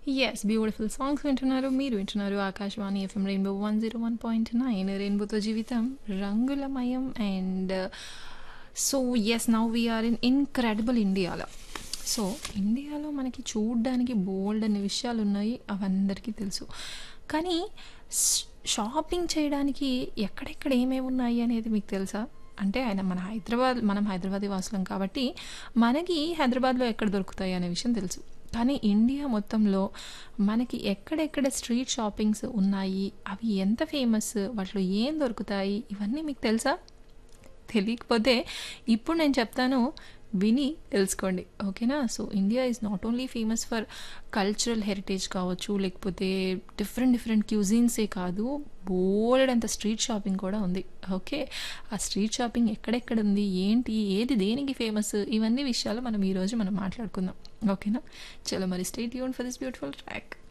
yes beautiful songs వింటున్నారు మీరు వింటున్నారు Akashvani FM rainbow one zero one point nine రెయిన్బోతో జీవితం రంగులమయం and so yes now we're in incredible ఇండియాలో సో ఇండియాలో మనకి చూడడానికి బోల్డ్ అనే విషయాలు ఉన్నాయి అవి అందరికీ తెలుసు కానీ స్- షాపింగ్ చేయడానికి ఎక్కడెక్కడ ఏమేమి ఉన్నాయి అనేది మీకు తెలుసా అంటే ఆయన మన హైదరాబాద్ మనం హైదరాబాదీ వాసులం కాబట్టి మనకి హైదరాబాద్లో ఎక్కడ దొరుకుతాయి అనే విషయం తెలుసు కానీ ఇండియా మొత్తంలో మనకి ఎక్కడెక్కడ స్ట్రీట్ షాపింగ్స్ ఉన్నాయి అవి ఎంత ఫేమస్ వాటిలో ఏం దొరుకుతాయి ఇవన్నీ మీకు తెలుసా తెలియకపోతే ఇప్పుడు నేను చెప్తాను విని తెలుసుకోండి ఓకేనా so India is not only famous for cultural heritage కావచ్చు లేకపోతే డిఫరెంట్ డిఫరెంట్ క్యూజిన్సే కాదు బోల్డ్ అంత స్ట్రీట్ షాపింగ్ కూడా ఉంది ఓకే ఆ స్ట్రీట్ షాపింగ్ ఎక్కడెక్కడ ఉంది ఏంటి ఏది దేనికి ఫేమస్ ఇవన్నీ విషయాలు మనం ఈరోజు మనం మాట్లాడుకుందాం ఓకేనా చలో మరి స్టేట్ యూన్ ఫర్ దిస్ బ్యూటిఫుల్ ట్రాక్